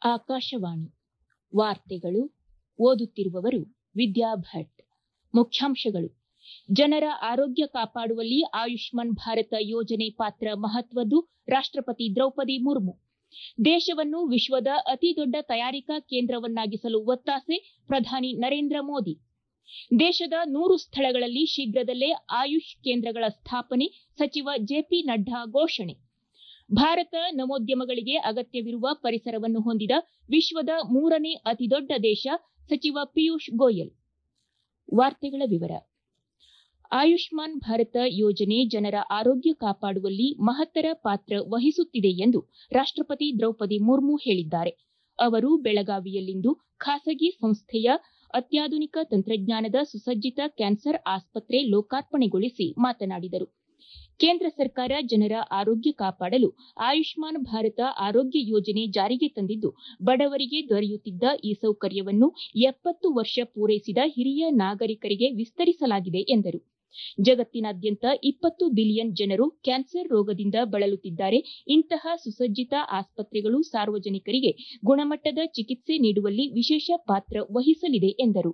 ಆಕಾಶವಾಣಿ ವಾರ್ತೆಗಳು ಓದುತ್ತಿರುವವರು ವಿದ್ಯಾ ಭಟ್ ಮುಖ್ಯಾಂಶಗಳು ಜನರ ಆರೋಗ್ಯ ಕಾಪಾಡುವಲ್ಲಿ ಆಯುಷ್ಮಾನ್ ಭಾರತ ಯೋಜನೆ ಪಾತ್ರ ಮಹತ್ವದ್ದು ರಾಷ್ಟಪತಿ ದ್ರೌಪದಿ ಮುರ್ಮು ದೇಶವನ್ನು ವಿಶ್ವದ ಅತಿದೊಡ್ಡ ತಯಾರಿಕಾ ಕೇಂದ್ರವನ್ನಾಗಿಸಲು ಒತ್ತಾಸೆ ಪ್ರಧಾನಿ ನರೇಂದ್ರ ಮೋದಿ ದೇಶದ ನೂರು ಸ್ಥಳಗಳಲ್ಲಿ ಶೀಘ್ರದಲ್ಲೇ ಆಯುಷ್ ಕೇಂದ್ರಗಳ ಸ್ಥಾಪನೆ ಸಚಿವ ಜೆಪಿ ನಡ್ಡಾ ಘೋಷಣೆ ಭಾರತ ನವೋದ್ಯಮಗಳಿಗೆ ಅಗತ್ಯವಿರುವ ಪರಿಸರವನ್ನು ಹೊಂದಿದ ವಿಶ್ವದ ಮೂರನೇ ಅತಿದೊಡ್ಡ ದೇಶ ಸಚಿವ ಪಿಯೂಷ್ ಗೋಯಲ್ ವಾರ್ತೆಗಳ ವಿವರ ಆಯುಷ್ಮಾನ್ ಭಾರತ ಯೋಜನೆ ಜನರ ಆರೋಗ್ಯ ಕಾಪಾಡುವಲ್ಲಿ ಮಹತ್ತರ ಪಾತ್ರ ವಹಿಸುತ್ತಿದೆ ಎಂದು ರಾಷ್ಟಪತಿ ದ್ರೌಪದಿ ಮುರ್ಮು ಹೇಳಿದ್ದಾರೆ ಅವರು ಬೆಳಗಾವಿಯಲ್ಲಿಂದು ಖಾಸಗಿ ಸಂಸ್ಥೆಯ ಅತ್ಯಾಧುನಿಕ ತಂತ್ರಜ್ಞಾನದ ಸುಸಜ್ಜಿತ ಕ್ಯಾನ್ಸರ್ ಆಸ್ಪತ್ರೆ ಲೋಕಾರ್ಪಣೆಗೊಳಿಸಿ ಮಾತನಾಡಿದರು ಕೇಂದ್ರ ಸರ್ಕಾರ ಜನರ ಆರೋಗ್ಯ ಕಾಪಾಡಲು ಆಯುಷ್ಮಾನ್ ಭಾರತ ಆರೋಗ್ಯ ಯೋಜನೆ ಜಾರಿಗೆ ತಂದಿದ್ದು ಬಡವರಿಗೆ ದೊರೆಯುತ್ತಿದ್ದ ಈ ಸೌಕರ್ಯವನ್ನು ಎಪ್ಪತ್ತು ವರ್ಷ ಪೂರೈಸಿದ ಹಿರಿಯ ನಾಗರಿಕರಿಗೆ ವಿಸ್ತರಿಸಲಾಗಿದೆ ಎಂದರು ಜಗತ್ತಿನಾದ್ಯಂತ ಇಪ್ಪತ್ತು ಬಿಲಿಯನ್ ಜನರು ಕ್ಯಾನ್ಸರ್ ರೋಗದಿಂದ ಬಳಲುತ್ತಿದ್ದಾರೆ ಇಂತಹ ಸುಸಜ್ಜಿತ ಆಸ್ಪತ್ರೆಗಳು ಸಾರ್ವಜನಿಕರಿಗೆ ಗುಣಮಟ್ಟದ ಚಿಕಿತ್ಸೆ ನೀಡುವಲ್ಲಿ ವಿಶೇಷ ಪಾತ್ರ ವಹಿಸಲಿದೆ ಎಂದರು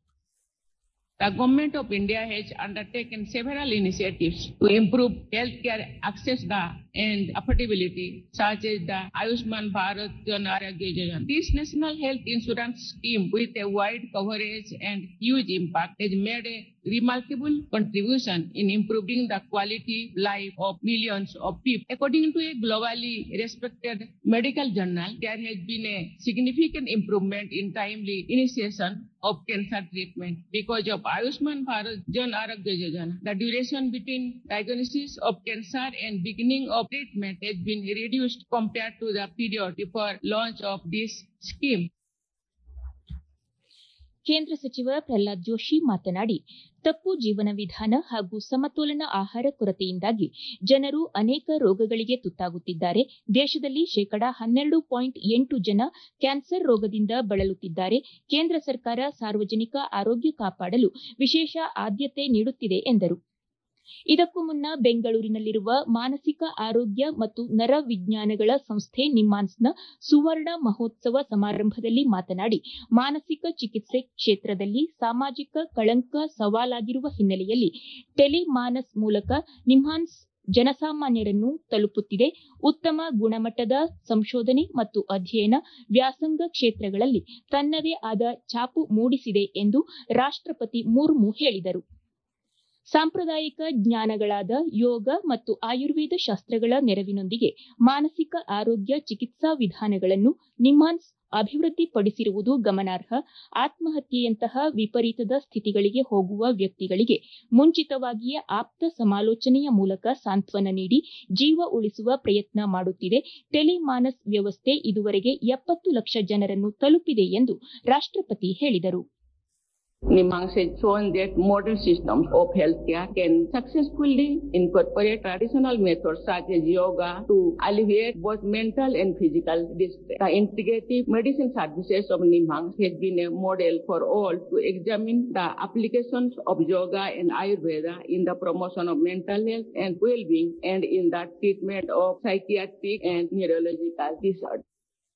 The Government of India has undertaken several initiatives to improve healthcare access and affordability, such as the Ayushman Bharat Jan Arogya Yojana. This national health insurance scheme, with a wide coverage and huge impact, has made a remarkable contribution in improving the quality of life of millions of people. According to a globally respected medical journal, there has been a significant improvement in timely initiation of cancer treatment because of Ayushman Bharat Jan Arogya Yojana. The duration between diagnosis of cancer and beginning of treatment has been reduced compared to the period before launch of this scheme. ಕೇಂದ್ರ ಸಚಿವ ಪ್ರಹ್ಲಾದ್ ಜೋಶಿ ಮಾತನಾಡಿ ತಪ್ಪು ಜೀವನ ವಿಧಾನ ಹಾಗೂ ಸಮತೋಲನ ಆಹಾರ ಕೊರತೆಯಿಂದಾಗಿ ಜನರು ಅನೇಕ ರೋಗಗಳಿಗೆ ತುತ್ತಾಗುತ್ತಿದ್ದಾರೆ ದೇಶದಲ್ಲಿ ಶೇಕಡಾ ಹನ್ನೆರಡು ಪಾಯಿಂಟ್ ಎಂಟು ಜನ ಕ್ಯಾನ್ಸರ್ ರೋಗದಿಂದ ಬಳಲುತ್ತಿದ್ದಾರೆ ಕೇಂದ್ರ ಸರ್ಕಾರ ಸಾರ್ವಜನಿಕ ಆರೋಗ್ಯ ಕಾಪಾಡಲು ವಿಶೇಷ ಆದ್ಯತೆ ನೀಡುತ್ತಿದೆ ಎಂದರು ಇದಕ್ಕೂ ಮುನ್ನ ಬೆಂಗಳೂರಿನಲ್ಲಿರುವ ಮಾನಸಿಕ ಆರೋಗ್ಯ ಮತ್ತು ನರ ವಿಜ್ಞಾನಗಳ ಸಂಸ್ಥೆ ನಿಮ್ಹಾನ್ಸ್ನ ಸುವರ್ಣ ಮಹೋತ್ಸವ ಸಮಾರಂಭದಲ್ಲಿ ಮಾತನಾಡಿ ಮಾನಸಿಕ ಚಿಕಿತ್ಸೆ ಕ್ಷೇತ್ರದಲ್ಲಿ ಸಾಮಾಜಿಕ ಕಳಂಕ ಸವಾಲಾಗಿರುವ ಹಿನ್ನೆಲೆಯಲ್ಲಿ ಟೆಲಿಮಾನಸ್ ಮೂಲಕ ನಿಮ್ಹಾನ್ಸ್ ಜನಸಾಮಾನ್ಯರನ್ನು ತಲುಪುತ್ತಿದೆ ಉತ್ತಮ ಗುಣಮಟ್ಟದ ಸಂಶೋಧನೆ ಮತ್ತು ಅಧ್ಯಯನ ವ್ಯಾಸಂಗ ಕ್ಷೇತ್ರಗಳಲ್ಲಿ ತನ್ನದೇ ಆದ ಛಾಪು ಮೂಡಿಸಿದೆ ಎಂದು ರಾಷ್ಟಪತಿ ಮುರ್ಮು ಹೇಳಿದರು ಸಾಂಪ್ರದಾಯಿಕ ಜ್ಞಾನಗಳಾದ ಯೋಗ ಮತ್ತು ಆಯುರ್ವೇದ ಶಾಸ್ತ್ರಗಳ ನೆರವಿನೊಂದಿಗೆ ಮಾನಸಿಕ ಆರೋಗ್ಯ ಚಿಕಿತ್ಸಾ ವಿಧಾನಗಳನ್ನು ನಿಮ್ಹಾನ್ಸ್ ಅಭಿವೃದ್ಧಿಪಡಿಸಿರುವುದು ಗಮನಾರ್ಹ ಆತ್ಮಹತ್ಯೆಯಂತಹ ವಿಪರೀತದ ಸ್ಥಿತಿಗಳಿಗೆ ಹೋಗುವ ವ್ಯಕ್ತಿಗಳಿಗೆ ಮುಂಚಿತವಾಗಿಯೇ ಆಪ್ತ ಸಮಾಲೋಚನೆಯ ಮೂಲಕ ಸಾಂತ್ವನ ನೀಡಿ ಜೀವ ಉಳಿಸುವ ಪ್ರಯತ್ನ ಮಾಡುತ್ತಿದೆ ಟೆಲಿಮಾನಸ್ ವ್ಯವಸ್ಥೆ ಇದುವರೆಗೆ ಎಪ್ಪತ್ತು ಲಕ್ಷ ಜನರನ್ನು ತಲುಪಿದೆ ಎಂದು ರಾಷ್ಟಪತಿ ಹೇಳಿದರು NIMHANS has shown that modern systems of healthcare can successfully incorporate traditional methods such as yoga to alleviate both mental and physical distress. The integrative medicine services of NIMHANS has been a model for all to examine the applications of yoga and Ayurveda in the promotion of mental health and well-being and in the treatment of psychiatric and neurological disorders.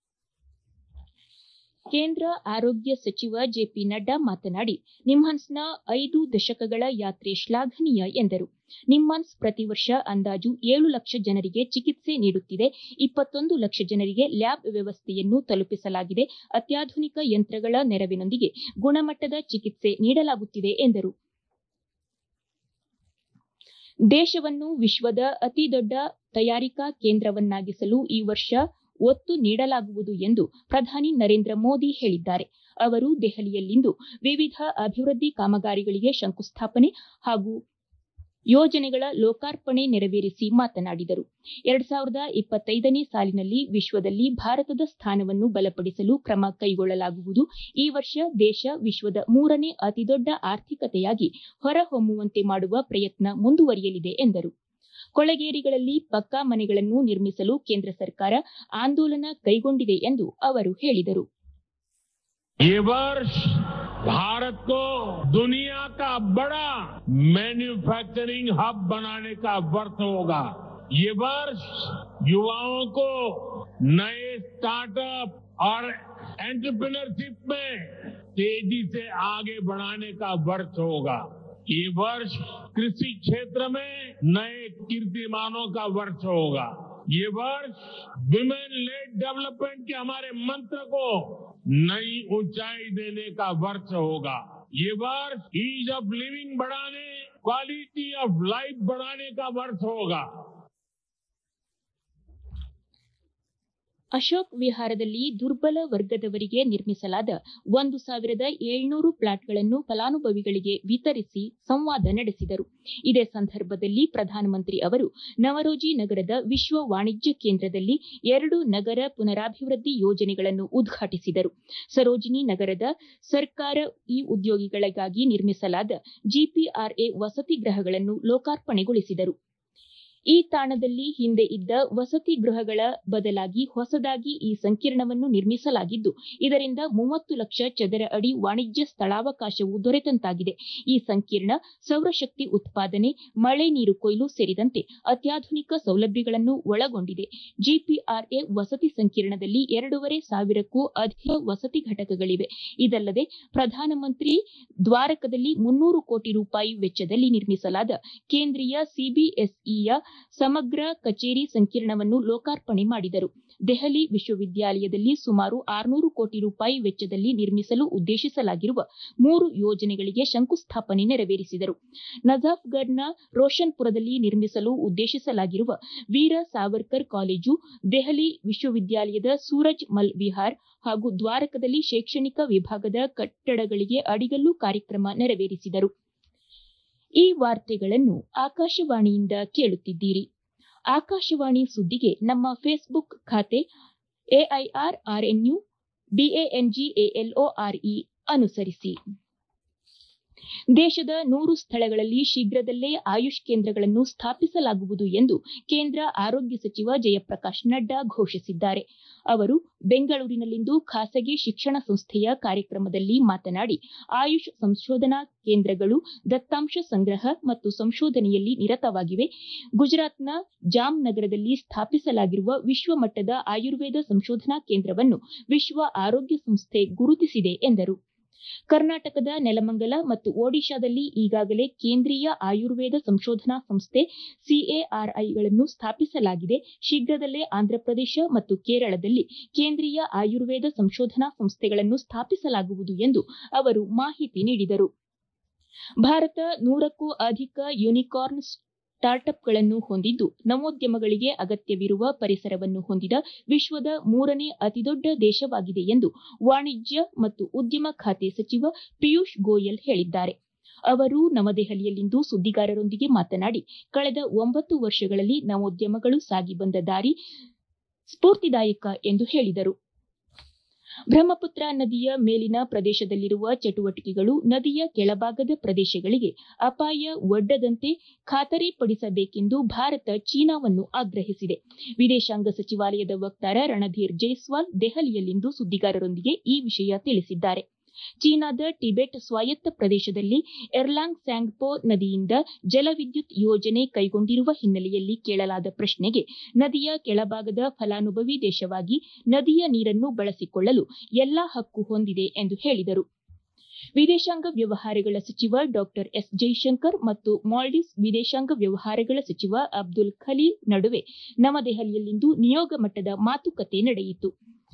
ಕೇಂದ್ರ ಆರೋಗ್ಯ ಸಚಿವ JP Nadda ಮಾತನಾಡಿ ನಿಮ್ಹಾನ್ಸ್ನ ಐದು ದಶಕಗಳ ಯಾತ್ರೆ ಶ್ಲಾಘನೀಯ ಎಂದರು ನಿಮ್ಹಾನ್ಸ್ ಪ್ರತಿ ವರ್ಷ ಅಂದಾಜು ಏಳು ಲಕ್ಷ ಜನರಿಗೆ ಚಿಕಿತ್ಸೆ ನೀಡುತ್ತಿದೆ ಇಪ್ಪತ್ತೊಂದು ಲಕ್ಷ ಜನರಿಗೆ ಲ್ಯಾಬ್ ವ್ಯವಸ್ಥೆಯನ್ನು ತಲುಪಿಸಲಾಗಿದೆ ಅತ್ಯಾಧುನಿಕ ಯಂತ್ರಗಳ ನೆರವಿನೊಂದಿಗೆ ಗುಣಮಟ್ಟದ ಚಿಕಿತ್ಸೆ ನೀಡಲಾಗುತ್ತಿದೆ ಎಂದರು ದೇಶವನ್ನು ವಿಶ್ವದ ಅತಿದೊಡ್ಡ ತಯಾರಿಕಾ ಕೇಂದ್ರವನ್ನಾಗಿಸಲು ಈ ವರ್ಷ ಒತ್ತು ನೀಡಲಾಗುವುದು ಎಂದು ಪ್ರಧಾನಿ ನರೇಂದ್ರ ಮೋದಿ ಹೇಳಿದ್ದಾರೆ ಅವರು ದೆಹಲಿಯಲ್ಲಿಂದು ವಿವಿಧ ಅಭಿವೃದ್ಧಿ ಕಾಮಗಾರಿಗಳಿಗೆ ಶಂಕುಸ್ಥಾಪನೆ ಹಾಗೂ ಯೋಜನೆಗಳ ಲೋಕಾರ್ಪಣೆ ನೆರವೇರಿಸಿ ಮಾತನಾಡಿದರು ಎರಡ್ ಸಾವಿರದ ಇಪ್ಪತ್ತೈದನೇ ಸಾಲಿನಲ್ಲಿ ವಿಶ್ವದಲ್ಲಿ ಭಾರತದ ಸ್ಥಾನವನ್ನು ಬಲಪಡಿಸಲು ಕ್ರಮ ಕೈಗೊಳ್ಳಲಾಗುವುದು ಈ ವರ್ಷ ದೇಶ ವಿಶ್ವದ ಮೂರನೇ ಅತಿದೊಡ್ಡ ಆರ್ಥಿಕತೆಯಾಗಿ ಹೊರಹೊಮ್ಮುವಂತೆ ಮಾಡುವ ಪ್ರಯತ್ನ ಮುಂದುವರಿಯಲಿದೆ ಎಂದರು ಕೊಳಗೇರಿಗಳಲ್ಲಿ ಪಕ್ಕಾ ಮನೆಗಳನ್ನು ನಿರ್ಮಿಸಲು ಕೇಂದ್ರ ಸರ್ಕಾರ ಆಂದೋಲನ ಕೈಗೊಂಡಿದೆ ಎಂದು ಅವರು ಹೇಳಿದರು ये वर्ष भारत को दुनिया का बड़ा मैन्युफैक्चरिंग हब बनाने का वर्ष होगा ये वर्ष युवाओं को नए स्टार्टअप और एंटरप्रेन्योरशिप में तेजी से आगे बढ़ाने का वर्ष होगा ये वर्ष कृषि क्षेत्र में नए कीर्तिमानों का वर्ष होगा ये वर्ष विमेन लेड डेवलपमेंट के हमारे मंत्र को नई ऊंचाई देने का वर्ष होगा ये वर्ष ईज ऑफ लिविंग बढ़ाने क्वालिटी ऑफ लाइफ बढ़ाने का वर्ष होगा ಅಶೋಕ್ ವಿಹಾರದಲ್ಲಿ ದುರ್ಬಲ ವರ್ಗದವರಿಗೆ ನಿರ್ಮಿಸಲಾದ ಒಂದು ಸಾವಿರದ ಏಳ್ನೂರು ಪ್ಲಾಟ್ಗಳನ್ನು ಫಲಾನುಭವಿಗಳಿಗೆ ವಿತರಿಸಿ ಸಂವಾದ ನಡೆಸಿದರು ಇದೇ ಸಂದರ್ಭದಲ್ಲಿ ಪ್ರಧಾನಮಂತ್ರಿ ಅವರು ನವರೋಜಿ ನಗರದ ವಿಶ್ವ ವಾಣಿಜ್ಯ ಕೇಂದ್ರದಲ್ಲಿ ಎರಡು ನಗರ ಪುನರಾಭಿವೃದ್ಧಿ ಯೋಜನೆಗಳನ್ನು ಉದ್ಘಾಟಿಸಿದರು ಸರೋಜಿನಿ ನಗರದ ಸರ್ಕಾರ ಇ ಉದ್ಯೋಗಿಗಳಿಗಾಗಿ ನಿರ್ಮಿಸಲಾದ ಜಿಪಿಆರ್ಎ ವಸತಿ ಗೃಹಗಳನ್ನು ಲೋಕಾರ್ಪಣೆಗೊಳಿಸಿದರು ಈ ತಾಣದಲ್ಲಿ ಹಿಂದೆ ಇದ್ದ ವಸತಿ ಗೃಹಗಳ ಬದಲಾಗಿ ಹೊಸದಾಗಿ ಈ ಸಂಕೀರ್ಣವನ್ನು ನಿರ್ಮಿಸಲಾಗಿದ್ದು ಇದರಿಂದ ಮೂವತ್ತು ಲಕ್ಷ ಚದರ ಅಡಿ ವಾಣಿಜ್ಯ ಸ್ಥಳಾವಕಾಶವು ದೊರೆತಂತಾಗಿದೆ ಈ ಸಂಕೀರ್ಣ ಸೌರಶಕ್ತಿ ಉತ್ಪಾದನೆ ಮಳೆ ನೀರು ಕೊಯ್ಲು ಸೇರಿದಂತೆ ಅತ್ಯಾಧುನಿಕ ಸೌಲಭ್ಯಗಳನ್ನು ಒಳಗೊಂಡಿದೆ ಜಿಪಿಆರ್ಎ ವಸತಿ ಸಂಕೀರ್ಣದಲ್ಲಿ ಎರಡೂವರೆ ಸಾವಿರಕ್ಕೂ ಅಧಿಕ ವಸತಿ ಘಟಕಗಳಿವೆ ಇದಲ್ಲದೆ ಪ್ರಧಾನಮಂತ್ರಿ ದ್ವಾರಕದಲ್ಲಿ ಮುನ್ನೂರು ಕೋಟಿ ರೂಪಾಯಿ ವೆಚ್ಚದಲ್ಲಿ ನಿರ್ಮಿಸಲಾದ ಕೇಂದ್ರೀಯ ಸಿಬಿಎಸ್ಇಯ ಸಮಗ್ರ ಕಚೇರಿ ಸಂಕೀರ್ಣವನ್ನು ಲೋಕಾರ್ಪಣೆ ಮಾಡಿದರು ದೆಹಲಿ ವಿಶ್ವವಿದ್ಯಾಲಯದಲ್ಲಿ ಸುಮಾರು ಆರುನೂರು ಕೋಟಿ ರೂಪಾಯಿ ವೆಚ್ಚದಲ್ಲಿ ನಿರ್ಮಿಸಲು ಉದ್ದೇಶಿಸಲಾಗಿರುವ ಮೂರು ಯೋಜನೆಗಳಿಗೆ ಶಂಕುಸ್ಥಾಪನೆ ನೆರವೇರಿಸಿದರು ನಜಾಫ್ಗಢ್ನ ರೋಷನ್ಪುರದಲ್ಲಿ ನಿರ್ಮಿಸಲು ಉದ್ದೇಶಿಸಲಾಗಿರುವ ವೀರ ಸಾವರ್ಕರ್ ಕಾಲೇಜು ದೆಹಲಿ ವಿಶ್ವವಿದ್ಯಾಲಯದ ಸೂರಜ್ ಮಲ್ ವಿಹಾರ್ ಹಾಗೂ ದ್ವಾರಕದಲ್ಲಿ ಶೈಕ್ಷಣಿಕ ವಿಭಾಗದ ಕಟ್ಟಡಗಳಿಗೆ ಅಡಿಗಲ್ಲು ಕಾರ್ಯಕ್ರಮ ನೆರವೇರಿಸಿದರು ಈ ವಾರ್ತೆಗಳನ್ನು ಆಕಾಶವಾಣಿಯಿಂದ ಕೇಳುತ್ತಿದ್ದೀರಿ ಆಕಾಶವಾಣಿ ಸುದ್ದಿಗೆ ನಮ್ಮ ಫೇಸ್ಬುಕ್ ಖಾತೆ ಎಐಆರ್ ಆರ್ಎನ್ಯು ಬಿಎಎನ್ಜಿಎಎಲ್ಒಆರ್ಇ ಅನುಸರಿಸಿ ದೇಶದ ನೂರು ಸ್ಥಳಗಳಲ್ಲಿ ಶೀಘ್ರದಲ್ಲೇ ಆಯುಷ್ ಕೇಂದ್ರಗಳನ್ನು ಸ್ಥಾಪಿಸಲಾಗುವುದು ಎಂದು ಕೇಂದ್ರ ಆರೋಗ್ಯ ಸಚಿವ ಜಯಪ್ರಕಾಶ್ ನಡ್ಡಾ ಘೋಷಿಸಿದ್ದಾರೆ ಅವರು ಬೆಂಗಳೂರಿನಲ್ಲಿಂದು ಖಾಸಗಿ ಶಿಕ್ಷಣ ಸಂಸ್ಥೆಯ ಕಾರ್ಯಕ್ರಮದಲ್ಲಿ ಮಾತನಾಡಿ ಆಯುಷ್ ಸಂಶೋಧನಾ ಕೇಂದ್ರಗಳು ದತ್ತಾಂಶ ಸಂಗ್ರಹ ಮತ್ತು ಸಂಶೋಧನೆಯಲ್ಲಿ ನಿರತವಾಗಿವೆ ಗುಜರಾತ್ನ ಜಾಮ್ ನಗರದಲ್ಲಿ ಸ್ಥಾಪಿಸಲಾಗಿರುವ ವಿಶ್ವಮಟ್ಟದ ಆಯುರ್ವೇದ ಸಂಶೋಧನಾ ಕೇಂದ್ರವನ್ನು ವಿಶ್ವ ಆರೋಗ್ಯ ಸಂಸ್ಥೆ ಗುರುತಿಸಿದೆ ಎಂದರು ಕರ್ನಾಟಕದ ನೆಲಮಂಗಲ ಮತ್ತು ಒಡಿಶಾದಲ್ಲಿ ಈಗಾಗಲೇ ಕೇಂದ್ರೀಯ ಆಯುರ್ವೇದ ಸಂಶೋಧನಾ ಸಂಸ್ಥೆ ಸಿಎಆರ್ಐಗಳನ್ನು ಸ್ಥಾಪಿಸಲಾಗಿದೆ ಶೀಘ್ರದಲ್ಲೇ ಆಂಧ್ರಪ್ರದೇಶ ಮತ್ತು ಕೇರಳದಲ್ಲಿ ಕೇಂದ್ರೀಯ ಆಯುರ್ವೇದ ಸಂಶೋಧನಾ ಸಂಸ್ಥೆಗಳನ್ನು ಸ್ಥಾಪಿಸಲಾಗುವುದು ಎಂದು ಅವರು ಮಾಹಿತಿ ನೀಡಿದರು ಭಾರತ ನೂರಕ್ಕೂ ಅಧಿಕ ಯೂನಿಕಾರ್ನ್ ಸ್ಟಾರ್ಟ್ಅಪ್ಗಳನ್ನು ಹೊಂದಿದ್ದು ನವೋದ್ಯಮಗಳಿಗೆ ಅಗತ್ಯವಿರುವ ಪರಿಸರವನ್ನು ಹೊಂದಿದ ವಿಶ್ವದ ಮೂರನೇ ಅತಿದೊಡ್ಡ ದೇಶವಾಗಿದೆ ಎಂದು ವಾಣಿಜ್ಯ ಮತ್ತು ಉದ್ಯಮ ಖಾತೆ ಸಚಿವ ಪಿಯೂಷ್ ಗೋಯಲ್ ಹೇಳಿದ್ದಾರೆ ಅವರು ನವದೆಹಲಿಯಲ್ಲಿಂದು ಸುದ್ದಿಗಾರರೊಂದಿಗೆ ಮಾತನಾಡಿ ಕಳೆದ ಒಂಬತ್ತು ವರ್ಷಗಳಲ್ಲಿ ನವೋದ್ಯಮಗಳು ಸಾಗಿ ಬಂದ ದಾರಿ ಸ್ಫೂರ್ತಿದಾಯಕ ಎಂದು ಹೇಳಿದರು ಬ್ರಹ್ಮಪುತ್ರ ನದಿಯ ಮೇಲಿನ ಪ್ರದೇಶದಲ್ಲಿರುವ ಚಟುವಟಿಕೆಗಳು ನದಿಯ ಕೆಳಭಾಗದ ಪ್ರದೇಶಗಳಿಗೆ ಅಪಾಯ ಒಡ್ಡದಂತೆ ಖಾತರಿಪಡಿಸಬೇಕೆಂದು ಭಾರತ ಚೀನಾವನ್ನು ಆಗ್ರಹಿಸಿದೆ ವಿದೇಶಾಂಗ ಸಚಿವಾಲಯದ ವಕ್ತಾರ ರಣಧೀರ್ ಜೈಸ್ವಾಲ್ ದೆಹಲಿಯಲ್ಲಿಂದು ಸುದ್ದಿಗಾರರೊಂದಿಗೆ ಈ ವಿಷಯ ತಿಳಿಸಿದ್ದಾರೆ ಚೀನಾದ ಟಿಬೆಟ್ ಸ್ವಾಯತ್ತ ಪ್ರದೇಶದಲ್ಲಿ ಎರ್ಲಾಂಗ್ ಸ್ಯಾಂಗ್ಪೋ ನದಿಯಿಂದ ಜಲವಿದ್ಯುತ್ ಯೋಜನೆ ಕೈಗೊಂಡಿರುವ ಹಿನ್ನೆಲೆಯಲ್ಲಿ ಕೇಳಲಾದ ಪ್ರಶ್ನೆಗೆ ನದಿಯ ಕೆಳಭಾಗದ ಫಲಾನುಭವಿ ದೇಶವಾಗಿ ನದಿಯ ನೀರನ್ನು ಬಳಸಿಕೊಳ್ಳಲು ಎಲ್ಲಾ ಹಕ್ಕು ಹೊಂದಿದೆ ಎಂದು ಹೇಳಿದರು ವಿದೇಶಾಂಗ ವ್ಯವಹಾರಗಳ ಸಚಿವ ಡಾ ಎಸ್ ಜೈಶಂಕರ್ ಮತ್ತು ಮಾಲ್ಡೀವ್ಸ್ ವಿದೇಶಾಂಗ ವ್ಯವಹಾರಗಳ ಸಚಿವ ಅಬ್ದುಲ್ ಖಲೀಲ್ ನಡುವೆ ನವದೆಹಲಿಯಲ್ಲಿಂದು ನಿಯೋಗ ಮಟ್ಟದ ಮಾತುಕತೆ ನಡೆಯಿತು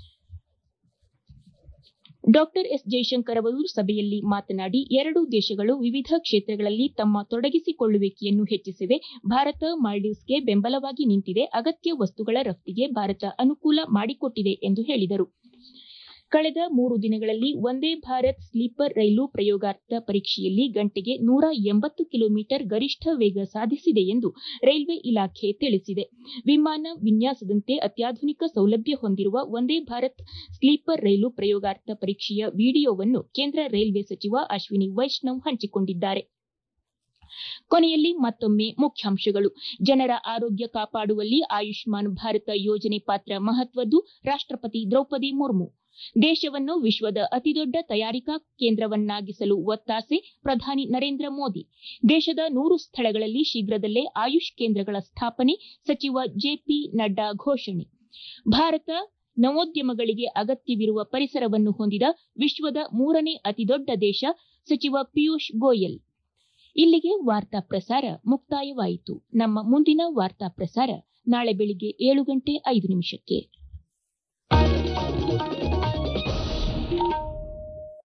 ಡಾಕ್ಟರ್ ಎಸ್ ಜೈಶಂಕರ್ ಅವರು ಸಭೆಯಲ್ಲಿ ಮಾತನಾಡಿ ಎರಡೂ ದೇಶಗಳು ವಿವಿಧ ಕ್ಷೇತ್ರಗಳಲ್ಲಿ ತಮ್ಮ ತೊಡಗಿಸಿಕೊಳ್ಳುವಿಕೆಯನ್ನು ಹೆಚ್ಚಿಸಿವೆ ಭಾರತ ಮಾಲ್ಡೀವ್ಸ್ಗೆ ಬೆಂಬಲವಾಗಿ ನಿಂತಿದೆ ಅಗತ್ಯ ವಸ್ತುಗಳ ರಫ್ತಿಗೆ ಭಾರತ ಅನುಕೂಲ ಮಾಡಿಕೊಟ್ಟಿದೆ ಎಂದು ಹೇಳಿದರು ಕಳೆದ ಮೂರು ದಿನಗಳಲ್ಲಿ ವಂದೇ ಭಾರತ್ ಸ್ಲೀಪರ್ ರೈಲು ಪ್ರಯೋಗಾರ್ಥ ಪರೀಕ್ಷೆಯಲ್ಲಿ ಗಂಟೆಗೆ ನೂರ ಎಂಬತ್ತು ಕಿಲೋಮೀಟರ್ ಗರಿಷ್ಠ ವೇಗ ಸಾಧಿಸಿದೆ ಎಂದು ರೈಲ್ವೆ ಇಲಾಖೆ ತಿಳಿಸಿದೆ ವಿಮಾನ ವಿನ್ಯಾಸದಂತೆ ಅತ್ಯಾಧುನಿಕ ಸೌಲಭ್ಯ ಹೊಂದಿರುವ ವಂದೇ ಭಾರತ್ ಸ್ಲೀಪರ್ ರೈಲು ಪ್ರಯೋಗಾರ್ಥ ಪರೀಕ್ಷೆಯ ವಿಡಿಯೋವನ್ನು ಕೇಂದ್ರ ರೈಲ್ವೆ ಸಚಿವ ಅಶ್ವಿನಿ ವೈಷ್ಣವ್ ಹಂಚಿಕೊಂಡಿದ್ದಾರೆ ಕೊನೆಯಲ್ಲಿ ಮತ್ತೊಮ್ಮೆ ಮುಖ್ಯಾಂಶಗಳು ಜನರ ಆರೋಗ್ಯ ಕಾಪಾಡುವಲ್ಲಿ ಆಯುಷ್ಮಾನ್ ಭಾರತ ಯೋಜನೆ ಪಾತ್ರ ಮಹತ್ವದ್ದು ರಾಷ್ಟಪತಿ ದ್ರೌಪದಿ ಮುರ್ಮು ದೇಶವನ್ನು ವಿಶ್ವದ ಅತಿದೊಡ್ಡ ತಯಾರಿಕಾ ಕೇಂದ್ರವನ್ನಾಗಿಸಲು ಒತ್ತಾಸೆ ಪ್ರಧಾನಿ ನರೇಂದ್ರ ಮೋದಿ ದೇಶದ ನೂರು ಸ್ಥಳಗಳಲ್ಲಿ ಶೀಘ್ರದಲ್ಲೇ ಆಯುಷ್ ಕೇಂದ್ರಗಳ ಸ್ಥಾಪನೆ ಸಚಿವ ಜೆಪಿ ನಡ್ಡಾ ಘೋಷಣೆ ಭಾರತ ನವೋದ್ಯಮಗಳಿಗೆ ಅಗತ್ಯವಿರುವ ಪರಿಸರವನ್ನು ಹೊಂದಿದ ವಿಶ್ವದ ಮೂರನೇ ಅತಿದೊಡ್ಡ ದೇಶ ಸಚಿವ ಪಿಯೂಷ್ ಗೋಯಲ್ ಇಲ್ಲಿಗೆ ವಾರ್ತಾ ಪ್ರಸಾರ ಮುಕ್ತಾಯವಾಯಿತು ನಮ್ಮ ಮುಂದಿನ ವಾರ್ತಾ ಪ್ರಸಾರ ನಾಳೆ ಬೆಳಿಗ್ಗೆ ಏಳು ಗಂಟೆ ಐದು ನಿಮಿಷಕ್ಕೆ